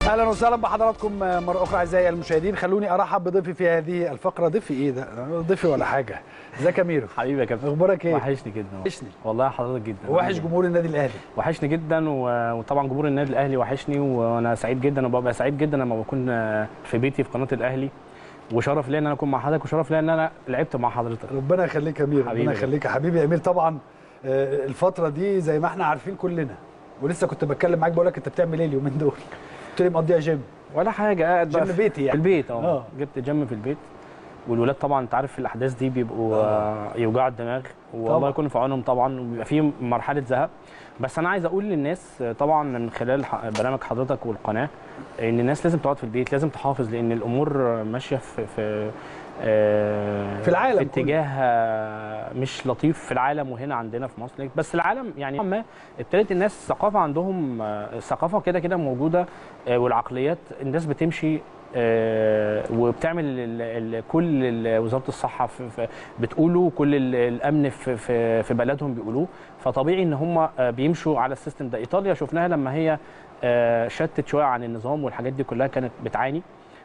اهلا وسهلا بحضراتكم مره اخرى اعزائي المشاهدين خلوني ارحب بضيفي في هذه الفقره ضيفي ايه ده ضيفي ولا حاجه ازيك يا ميرو حبيبي يا كابتن اخبارك ايه وحشني جدا وحشني والله حضرتك جدا وحش جمهور النادي الاهلي وحشني جدا و- وطبعا جمهور النادي الاهلي وحشني وانا سعيد جدا وببقى سعيد جدا لما بكون في بيتي في قناه الاهلي وشرف ليا ان انا اكون مع حضرتك وشرف ليا ان انا لعبت مع حضرتك ربنا يخليك يا ميرو حبيبي. ربنا يخليك يا حبيبي يا امير طبعا آه، الفتره دي زي ما احنا عارفين كلنا ولسه كنت بتكلم معاك بقول لك انت بتعمل ايه اليومين دول قلت لي مقضيها جيم ولا حاجه قاعد بقى جيم في- بيتي يعني. في البيت آه. اه جبت جيم في البيت والولاد طبعا انت عارف في الاحداث دي بيبقوا آه. يوجعوا الدماغ طبعاً. والله يكون في عونهم طبعا وبيبقى في مرحله زهق بس انا عايز اقول للناس آه، طبعا من خلال ح- برنامج حضرتك والقناه ان الناس لازم تقعد في البيت لازم تحافظ لان الامور ماشيه في في آه، في العالم في اتجاه آه، مش لطيف في العالم وهنا عندنا في مصر بس العالم يعني ما ابتدت الناس الثقافه عندهم آه، الثقافه كده كده موجوده آه، والعقليات الناس بتمشي آه، وبتعمل ال- ال- كل ال- وزاره الصحه في- في- بتقوله كل ال- الامن في في في بلدهم بيقولوه فطبيعي ان هم آه، بيمشوا على السيستم ده ايطاليا شفناها لما هي آه، شتت شويه عن النظام والحاجات دي كلها كانت بتعاني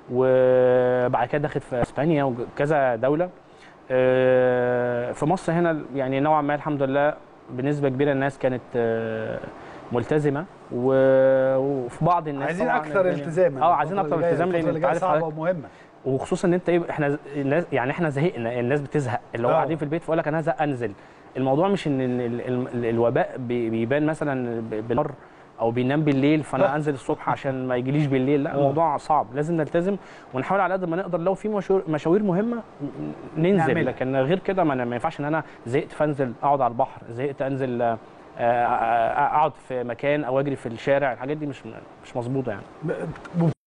وبعد كده دخلت في اسبانيا وكذا دوله آه، في مصر هنا يعني نوعا ما الحمد لله بنسبه كبيره الناس كانت آه، ملتزمه و- وفي بعض الناس عايزين طبعاً اكثر الدنيا- التزاما اه عايزين الفترة اكتر اللي جاية- التزام الفترة لان اللي انت جاية عارف صعبه حضرتك ومهمه وخصوصا ان انت ايه احنا الناس يعني احنا زهقنا الناس بتزهق اللي هو آه. قاعدين في البيت فيقول لك انا هزهق انزل الموضوع مش ان ال- ال- ال- الوباء بي- بيبان مثلا ب- بالنار او بينام بالليل فانا انزل الصبح عشان ما يجيليش بالليل لا آه. الموضوع صعب لازم نلتزم ونحاول على قد ما نقدر لو في مشاوير مشاوير مهمه ننزل نعملها. لكن غير كده ما, أنا- ما ينفعش ان انا زهقت فانزل اقعد على البحر زهقت انزل آه، آه، اقعد في مكان او اجري في الشارع الحاجات دي مش مش مظبوطه يعني ب-